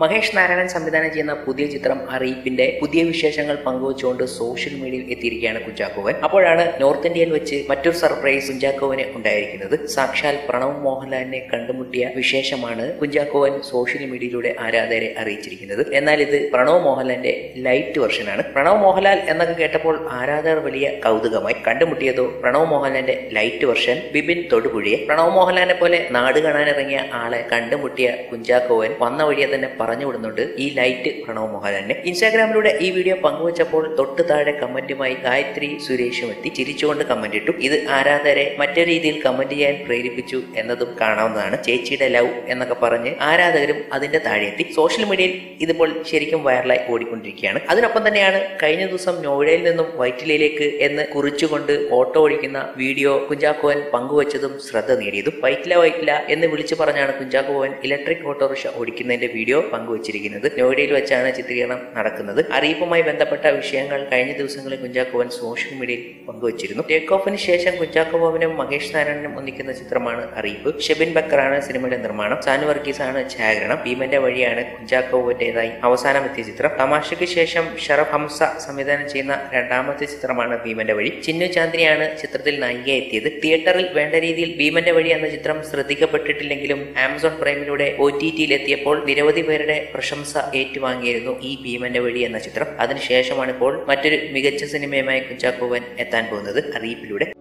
മഹേഷ് നാരായണൻ സംവിധാനം ചെയ്യുന്ന പുതിയ ചിത്രം അറിയിപ്പിന്റെ പുതിയ വിശേഷങ്ങൾ പങ്കുവച്ചുകൊണ്ട് സോഷ്യൽ മീഡിയയിൽ എത്തിയിരിക്കുകയാണ് കുഞ്ചാക്കോവൻ അപ്പോഴാണ് നോർത്ത് ഇന്ത്യയിൽ വെച്ച് മറ്റൊരു സർപ്രൈസ് കുഞ്ചാക്കോവന് ഉണ്ടായിരിക്കുന്നത് സാക്ഷാൽ പ്രണവ് മോഹൻലാലിനെ കണ്ടുമുട്ടിയ വിശേഷമാണ് കുഞ്ചാക്കോവൻ സോഷ്യൽ മീഡിയയിലൂടെ ആരാധകരെ അറിയിച്ചിരിക്കുന്നത് എന്നാൽ ഇത് പ്രണവ് മോഹൻലാലിന്റെ ലൈറ്റ് വെർഷനാണ് പ്രണവ് മോഹൻലാൽ എന്നൊക്കെ കേട്ടപ്പോൾ ആരാധകർ വലിയ കൗതുകമായി കണ്ടുമുട്ടിയതോ പ്രണവ് മോഹൻലാലിന്റെ ലൈറ്റ് വെർഷൻ ബിബിൻ തൊടുപുഴയെ പ്രണവ് മോഹൻലാലിനെ പോലെ നാട് കാണാനിറങ്ങിയ ആളെ കണ്ടുമുട്ടിയ കുഞ്ചാക്കോവൻ വന്ന വഴിയെ തന്നെ പറഞ്ഞു വിടുന്നുണ്ട് ഈ ലൈറ്റ് പ്രണവ് മോഹൻലാലിനെ ഇൻസ്റ്റാഗ്രാമിലൂടെ ഈ വീഡിയോ പങ്കുവച്ചപ്പോൾ തൊട്ട് താഴെ കമന്റുമായി ഗായത്രി സുരേഷും എത്തി ചിരിച്ചുകൊണ്ട് കമന്റ് ഇട്ടു ഇത് ആരാധകരെ മറ്റൊരു രീതിയിൽ കമന്റ് ചെയ്യാൻ പ്രേരിപ്പിച്ചു എന്നതും കാണാവുന്നതാണ് ചേച്ചിയുടെ ലവ് എന്നൊക്കെ പറഞ്ഞ് ആരാധകരും അതിന്റെ താഴെ എത്തി സോഷ്യൽ മീഡിയയിൽ ഇതിപ്പോൾ ശരിക്കും വൈറലായി ഓടിക്കൊണ്ടിരിക്കുകയാണ് അതിനൊപ്പം തന്നെയാണ് കഴിഞ്ഞ ദിവസം നോയിഡയിൽ നിന്നും വൈറ്റിലയിലേക്ക് എന്ന് കുറിച്ചുകൊണ്ട് ഓട്ടോ ഓടിക്കുന്ന വീഡിയോ കുഞ്ചാക്കോവൻ പങ്കുവച്ചതും ശ്രദ്ധ നേടിയതും വൈറ്റില വൈറ്റില എന്ന് വിളിച്ചു പറഞ്ഞാണ് കുഞ്ചാക്കോവൻ ഇലക്ട്രിക് ഓട്ടോറിക്ഷ ഓടിക്കുന്നതിന്റെ വീഡിയോ പങ്കുവച്ചിരിക്കുന്നത് നോയിഡയിൽ വെച്ചാണ് ചിത്രീകരണം നടക്കുന്നത് അറിയിപ്പുമായി ബന്ധപ്പെട്ട വിഷയങ്ങൾ കഴിഞ്ഞ ദിവസങ്ങളിൽ കുഞ്ചാക്കോവൻ സോഷ്യൽ മീഡിയയിൽ പങ്കുവച്ചിരുന്നു ടേക്ക് ഓഫിന് ശേഷം കുഞ്ചാക്കോവനും മഹേഷ് നാരായണനും ഒന്നിക്കുന്ന ചിത്രമാണ് അറിയിപ്പ് ഷെബിൻ ബക്കറാണ് സിനിമയുടെ നിർമ്മാണം സാനു വർഗീസ് ആണ് ഛായാഗ്രഹണം ഭീമന്റെ വഴിയാണ് കുഞ്ചാക്കോവന്റേതായി അവസാനം എത്തിയ ചിത്രം തമാശയ്ക്ക് ശേഷം ഷറഫ് ഹംസ സംവിധാനം ചെയ്യുന്ന രണ്ടാമത്തെ ചിത്രമാണ് ഭീമന്റെ വഴി ചിന്നു ചാന്ദ്രിയാണ് ചിത്രത്തിൽ നായിക എത്തിയത് തിയേറ്ററിൽ വേണ്ട രീതിയിൽ ഭീമന്റെ വഴി എന്ന ചിത്രം ശ്രദ്ധിക്കപ്പെട്ടിട്ടില്ലെങ്കിലും ആമസോൺ പ്രൈമിലൂടെ ഒ ടി ടിയിൽ എത്തിയപ്പോൾ നിരവധി പേരുടെ പ്രശംസ ഏറ്റുവാങ്ങിയിരുന്നു ഈ ഭീമന്റെ വഴി എന്ന ചിത്രം അതിനുശേഷമാണ് ഇപ്പോൾ മറ്റൊരു മികച്ച സിനിമയുമായി കുഞ്ചാക്കോവൻ എത്താൻ പോകുന്നത് അറിയിപ്പിലൂടെ